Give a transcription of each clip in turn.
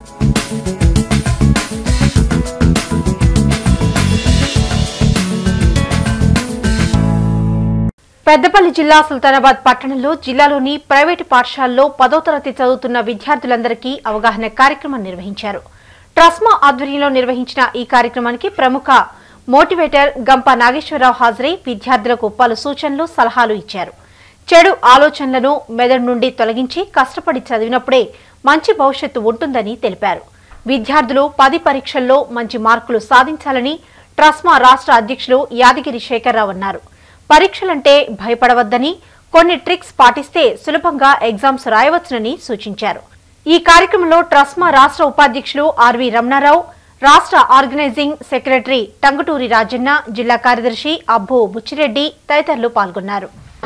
పెద్దపల్లి జిల్లా సుల్తానాబాద్ పట్టణంలో జిల్లాలోని ప్రైవేటు పాఠశాలలో పదో తరగతి చదువుతున్న విద్యార్థులందరికీ అవగాహన కార్యక్రమం నిర్వహించారు ట్రస్మా ఆధ్వర్యంలో నిర్వహించిన ఈ కార్యక్రమానికి ప్రముఖ మోటివేటర్ గంప నాగేశ్వరరావు హాజరై విద్యార్థులకు పలు సూచనలు సలహాలు ఇచ్చారు చెడు ఆలోచనలను మెదడు నుండి తొలగించి కష్టపడి చదివినప్పుడే మంచి భవిష్యత్తు ఉంటుందని తెలిపారు విద్యార్థులు పది పరీక్షల్లో మంచి మార్కులు సాధించాలని ట్రస్మా రాష్ట్ర అధ్యక్షులు యాదగిరి శేఖర్రావు అన్నారు పరీక్షలంటే భయపడవద్దని కొన్ని ట్రిక్స్ పాటిస్తే సులభంగా ఎగ్జామ్స్ రాయవచ్చునని సూచించారు ఈ కార్యక్రమంలో ట్రస్మా రాష్ట్ర ఉపాధ్యక్షులు ఆర్వి రమణారావు రాష్ట్ర ఆర్గనైజింగ్ సెక్రటరీ టంగుటూరి రాజన్న జిల్లా కార్యదర్శి అబ్బు బుచ్చిరెడ్డి తదితరులు పాల్గొన్నారు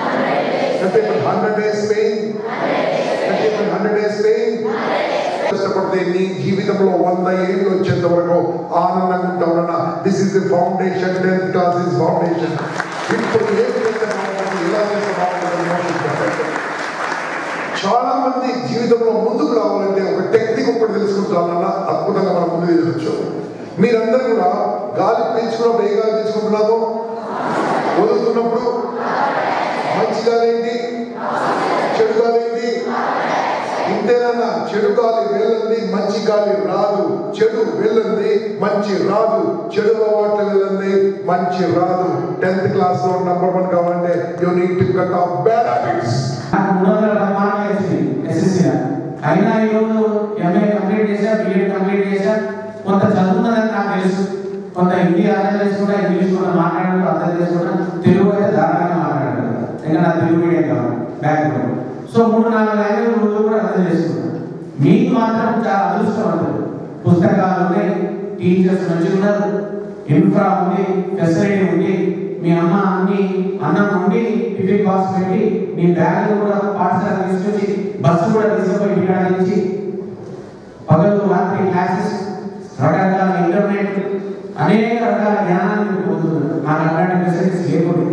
Nothing but 100 days pain. Nothing but 100 days pain. కష్టపడితే నీ జీవితంలో వంద ఏళ్ళు వచ్చేంత వరకు ఆనందంగా ఉంటామన్న this is the foundation tenth class is foundation ఇప్పుడు ఏం చేస్తే బాగుంటుంది ఎలా చేస్తే బాగుంటుంది ఆలోచించాలి. చాలా మంది జీవితంలో ముందుకు రావాలంటే ఒక టెక్నిక్ ఒకటి తెలుసుకుంటానన్న అద్భుతంగా మనం ముందుకు వెళ్ళొచ్చు మీరందరూ కూడా గాలి పీల్చుకున్నప్పుడు ఏ గాలి పీల్చుకుంటున్నాము వదులుతున్నప్పుడు మంచి గాలి ఏంటి చెడు గాలి ఏంటి ఇంతేనన్నా చెడు గాలి వెళ్ళండి మంచి గాలి రాదు చెడు వెళ్ళండి మంచి రాదు చెడు అలవాట్లు వెళ్ళండి మంచి రాదు టెన్త్ క్లాస్ లో నంబర్ వన్ కావాలంటే you need to cut off bad habits నాకు మూడు వందల పదహారు వచ్చింది ఎస్ఎస్సీ అయినా ఈరోజు ఎంఏ కంప్లీట్ చేశా బీఎడ్ కంప్లీట్ చేశా కొంత చదువుతుందని నాకు తెలుసు కొంత హిందీ అర్థం చేసుకుంటా ఇంగ్లీష్ కూడా మాట్లాడడం అర్థం చేసుకుంటా తెలుగు అయితే ధారాళంగా మాట్లాడతాను ఇంకా నా తెలుగు మీడియం కావాలి బ్యాక్గ్రౌండ్ సో మూడు నాలుగు లాంగ్వేజ్ ముందు కూడా అర్థం చేసుకుంటాను మీకు మాత్రం చాలా అదృష్టవంతులు పుస్తకాలు ఉన్నాయి టీచర్స్ మంచిగా ఉన్నారు ఇన్ఫ్రా ఉంది ఫెసిలిటీ ఉంది మీ అమ్మ అన్ని అన్నం ఉండి టిఫిన్ బాక్స్ పెట్టి మీ బ్యాగ్ కూడా పాఠశాల తీసుకొచ్చి బస్సు కూడా తీసుకుపోయి ఇంటికాడ నుంచి పగలు రాత్రి క్లాసెస్ రకరకాల ఇంటర్నెట్ అనేక రకాల జ్ఞానాన్ని మీకు పొందుతున్నారు మాకు అలాంటి ఫెసిలిటీస్ లేకుండా